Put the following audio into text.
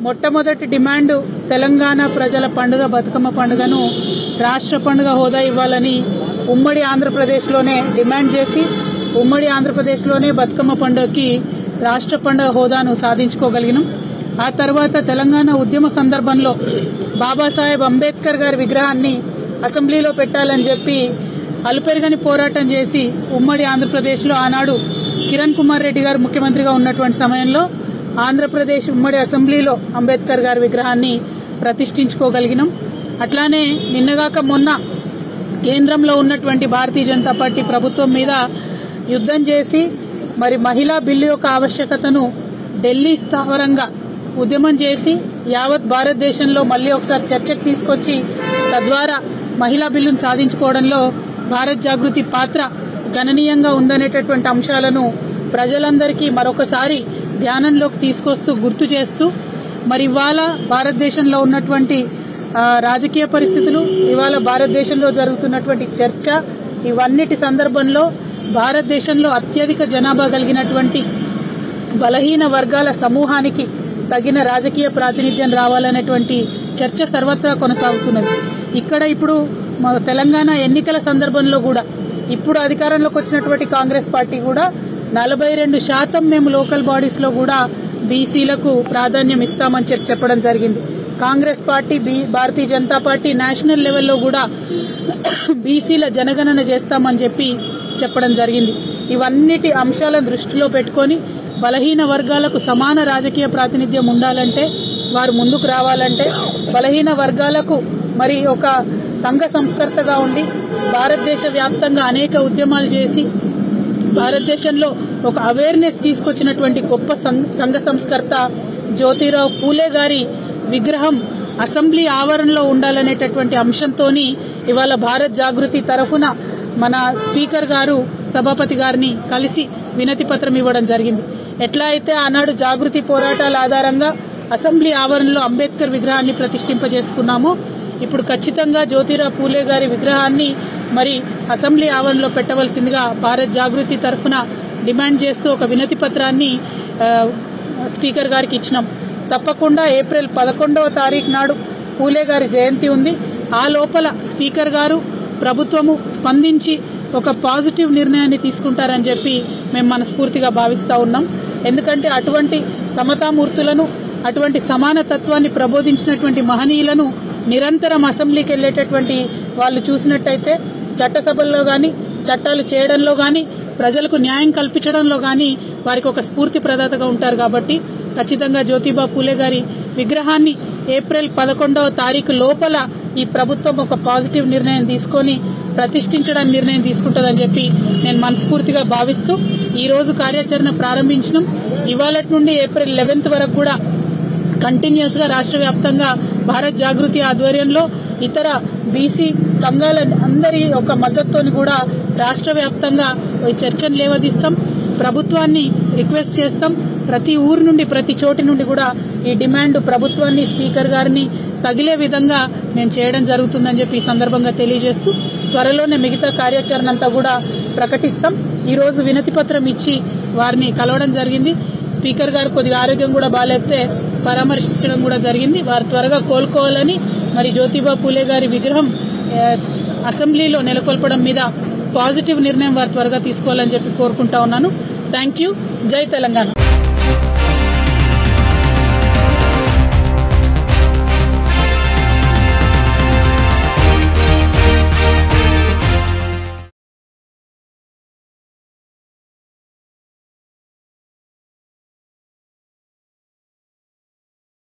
మొట్టమొదటి డిమాండ్ తెలంగాణ ప్రజల పండుగ బతుకమ్మ పండుగను రాష్ట్ర పండుగ హోదా ఇవ్వాలని ఉమ్మడి ఆంధ్రప్రదేశ్లోనే డిమాండ్ చేసి ఉమ్మడి ఆంధ్రప్రదేశ్లోనే బతుకమ్మ పండుగకి రాష్ట్ర పండుగ హోదాను సాధించుకోగలిగినాం ఆ తర్వాత తెలంగాణ ఉద్యమ సందర్భంలో బాబాసాహెబ్ అంబేద్కర్ గారి విగ్రహాన్ని అసెంబ్లీలో పెట్టాలని చెప్పి అలుపెరగని పోరాటం చేసి ఉమ్మడి ఆంధ్రప్రదేశ్లో ఆనాడు కిరణ్ కుమార్ రెడ్డి గారు ముఖ్యమంత్రిగా ఉన్నటువంటి సమయంలో ఆంధ్రప్రదేశ్ ఉమ్మడి అసెంబ్లీలో అంబేద్కర్ గారి విగ్రహాన్ని ప్రతిష్ఠించుకోగలిగినాం అట్లానే నిన్నగాక మొన్న కేంద్రంలో ఉన్నటువంటి భారతీయ జనతా పార్టీ ప్రభుత్వం మీద యుద్ధం చేసి మరి మహిళా బిల్లు యొక్క ఆవశ్యకతను ఢిల్లీ స్థావరంగా ఉద్యమం చేసి యావత్ భారతదేశంలో మళ్ళీ ఒకసారి చర్చకు తీసుకొచ్చి తద్వారా మహిళా బిల్లును సాధించుకోవడంలో భారత్ జాగృతి పాత్ర గణనీయంగా ఉందనేటటువంటి అంశాలను ప్రజలందరికీ మరొకసారి ధ్యానంలోకి తీసుకొస్తూ గుర్తు చేస్తూ మరి ఇవాళ భారతదేశంలో ఉన్నటువంటి ఆ, రాజకీయ పరిస్థితులు ఇవాళ భారతదేశంలో జరుగుతున్నటువంటి చర్చ ఇవన్నిటి సందర్భంలో భారతదేశంలో అత్యధిక జనాభా కలిగినటువంటి బలహీన వర్గాల సమూహానికి తగిన రాజకీయ ప్రాతినిధ్యం రావాలనేటువంటి చర్చ సర్వత్రా కొనసాగుతున్నది ఇక్కడ ఇప్పుడు మా తెలంగాణ ఎన్నికల సందర్భంలో కూడా ఇప్పుడు అధికారంలోకి వచ్చినటువంటి కాంగ్రెస్ పార్టీ కూడా నలభై రెండు శాతం మేము లోకల్ బాడీస్ లో కూడా బీసీలకు ప్రాధాన్యం ఇస్తామని చెప్పి చెప్పడం జరిగింది కాంగ్రెస్ పార్టీ బీ భారతీయ జనతా పార్టీ నేషనల్ లెవెల్లో కూడా బీసీల జనగణన చేస్తామని చెప్పి చెప్పడం జరిగింది ఇవన్నిటి అంశాలను దృష్టిలో పెట్టుకొని బలహీన వర్గాలకు సమాన రాజకీయ ప్రాతినిధ్యం ఉండాలంటే వారు ముందుకు రావాలంటే బలహీన వర్గాలకు మరి ఒక సంఘ సంస్కర్తగా ఉండి భారతదేశ వ్యాప్తంగా అనేక ఉద్యమాలు చేసి భారతదేశంలో ఒక అవేర్నెస్ తీసుకొచ్చినటువంటి గొప్ప సంఘ- సంఘ సంస్కర్త జ్యోతిరావు పూలే గారి విగ్రహం అసెంబ్లీ ఆవరణలో ఉండాలనేటటువంటి అంశంతోని ఇవాళ భారత్ జాగృతి తరఫున మన స్పీకర్ గారు సభాపతి గారిని కలిసి వినతి పత్రం ఇవ్వడం జరిగింది ఎట్లా అయితే ఆనాడు జాగృతి పోరాటాల ఆధారంగా అసెంబ్లీ ఆవరణలో అంబేద్కర్ విగ్రహాన్ని ప్రతిష్ఠింపజేసుకున్నామో ఇప్పుడు ఖచ్చితంగా జ్యోతిరావు పూలే గారి విగ్రహాన్ని మరి అసెంబ్లీ ఆవరణలో పెట్టవలసిందిగా భారత్ జాగృతి తరఫున డిమాండ్ చేస్తూ ఒక వినతి పత్రాన్ని ఆ, స్పీకర్ గారికి ఇచ్చినాం తప్పకుండా ఏప్రిల్ పదకొండవ తారీఖు నాడు పూలే గారి జయంతి ఉంది ఆ లోపల స్పీకర్ గారు ప్రభుత్వము స్పందించి ఒక పాజిటివ్ నిర్ణయాన్ని తీసుకుంటారని చెప్పి మేము మనస్ఫూర్తిగా భావిస్తా ఉన్నాం ఎందుకంటే అటువంటి సమతామూర్తులను అటువంటి సమానతత్వాన్ని ప్రబోధించినటువంటి మహనీయులను నిరంతరం అసెంబ్లీకి వెళ్ళేటటువంటి వాళ్ళు చూసినట్టయితే చట్టసభల్లో కానీ చట్టాలు చేయడంలో కానీ ప్రజలకు న్యాయం కల్పించడంలో కానీ వారికి ఒక స్ఫూర్తి ప్రదాతగా ఉంటారు కాబట్టి ఖచ్చితంగా జ్యోతిబా పూలే గారి విగ్రహాన్ని ఏప్రిల్ పదకొండవ తారీఖు లోపల ఈ ప్రభుత్వం ఒక పాజిటివ్ నిర్ణయం తీసుకొని ప్రతిష్ఠించడానికి నిర్ణయం తీసుకుంటుందని చెప్పి నేను మనస్ఫూర్తిగా భావిస్తూ ఈ రోజు కార్యాచరణ ప్రారంభించడం ఇవాళ నుండి ఏప్రిల్ లెవెన్త్ వరకు కూడా కంటిన్యూస్ గా రాష్ట్ర వ్యాప్తంగా భారత్ జాగృతి ఆధ్వర్యంలో ఇతర బీసీ సంఘాల అందరి ఒక మద్దతుతోని కూడా రాష్ట్ర వ్యాప్తంగా ఈ చర్చను లేవదీస్తాం ప్రభుత్వాన్ని రిక్వెస్ట్ చేస్తాం ప్రతి ఊరు నుండి ప్రతి చోటి నుండి కూడా ఈ డిమాండ్ ప్రభుత్వాన్ని స్పీకర్ గారిని తగిలే విధంగా మేము చేయడం జరుగుతుందని చెప్పి ఈ సందర్భంగా తెలియజేస్తూ త్వరలోనే మిగతా కార్యాచరణ అంతా కూడా ప్రకటిస్తాం ఈ రోజు వినతి పత్రం ఇచ్చి వారిని కలవడం జరిగింది స్పీకర్ గారు కొద్దిగా ఆరోగ్యం కూడా బాగాలేస్తే పరామర్శించడం కూడా జరిగింది వారు త్వరగా కోలుకోవాలని మరి జ్యోతిబా పూలే గారి విగ్రహం ఆ, అసెంబ్లీలో నెలకొల్పడం మీద పాజిటివ్ నిర్ణయం వారు త్వరగా తీసుకోవాలని చెప్పి కోరుకుంటా ఉన్నాను థ్యాంక్ యూ జై తెలంగాణ